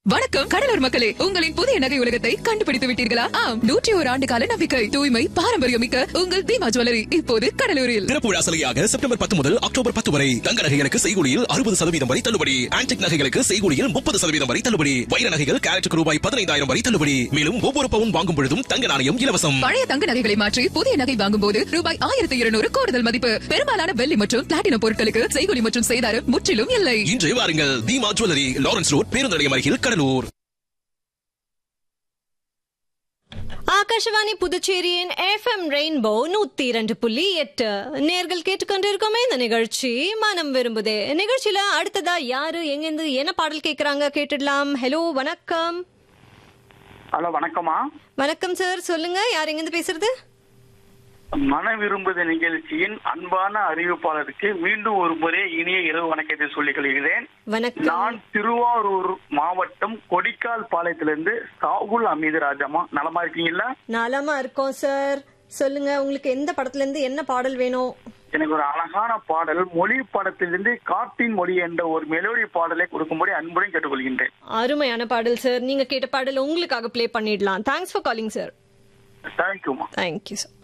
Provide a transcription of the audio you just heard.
வணக்கம் கடலூர் மக்களே உங்களின் புதிய நகை உலகத்தை கண்டுபிடித்து விட்டீர்களா ஆம் நூற்றி ஒரு ஆண்டு கால நம்பிக்கை தூய்மை பாரம்பரியம் மிக்க உங்கள் தீமா ஜுவல்லரி இப்போது கடலூரில் திறப்பு விழா சலுகையாக செப்டம்பர் பத்து முதல் அக்டோபர் பத்து வரை தங்க நகைகளுக்கு செய்கூலியில் அறுபது சதவீதம் வரை தள்ளுபடி ஆன்டிக் நகைகளுக்கு செய்கூலியில் முப்பது சதவீதம் வரை தள்ளுபடி வைர நகைகள் கேரட்டுக்கு ரூபாய் பதினைந்தாயிரம் வரை தள்ளுபடி மேலும் ஒவ்வொரு பவுன் வாங்கும் பொழுதும் தங்க நாணயம் இலவசம் பழைய தங்க நகைகளை மாற்றி புதிய நகை வாங்கும் போது ரூபாய் ஆயிரத்தி இருநூறு கூடுதல் மதிப்பு பெரும்பாலான வெள்ளி மற்றும் பிளாட்டினம் பொருட்களுக்கு செய்கூலி மற்றும் செய்தாரம் முற்றிலும் இல்லை இன்று வாருங்கள் தீமா ஜுவல்லரி லாரன்ஸ் ரோட் பேருந்து நிலையம் அருகில் கடலூர் ஆகாஷவாணி புதுச்சேரியின் எஃப்எம் ரெயின்போ நூத்தி இரண்டு புள்ளி எட்டு நேர்கள் கேட்டுக்கொண்டிருக்கோமே இந்த நிகழ்ச்சி மனம் விரும்புதே நிகழ்ச்சியில அடுத்ததா யாரு எங்கிருந்து என்ன பாடல் கேக்குறாங்க கேட்டுடலாம் ஹலோ வணக்கம் ஹலோ வணக்கம்மா வணக்கம் சார் சொல்லுங்க யார் எங்கிருந்து பேசுறது மன விரும்புத நிகழ்ச்சியின் அன்பான அறிவிப்பாளருக்கு மீண்டும் ஒரு முறை இனிய இரவு வணக்கத்தை சொல்லிக் கொள்கிறேன் வணக்கம் நான் திருவாரூர் மாவட்டம் கொடிக்கால் பாளையத்திலிருந்து சாகுல் அமீது ராஜாமா நலமா இருக்கீங்களா நலமா இருக்கோம் சார் சொல்லுங்க உங்களுக்கு எந்த படத்துல இருந்து என்ன பாடல் வேணும் எனக்கு ஒரு அழகான பாடல் மொழி படத்திலிருந்து காட்டின் மொழி என்ற ஒரு மெலோடி பாடலை கொடுக்கும்படி அன்புடன் கேட்டுக்கொள்கின்றேன் அருமையான பாடல் சார் நீங்க கேட்ட பாடல் உங்களுக்காக ப்ளே பண்ணிடலாம் தேங்க்ஸ் ஃபார் காலிங் சார் தேங்க்யூமா தேங்க்யூ சார்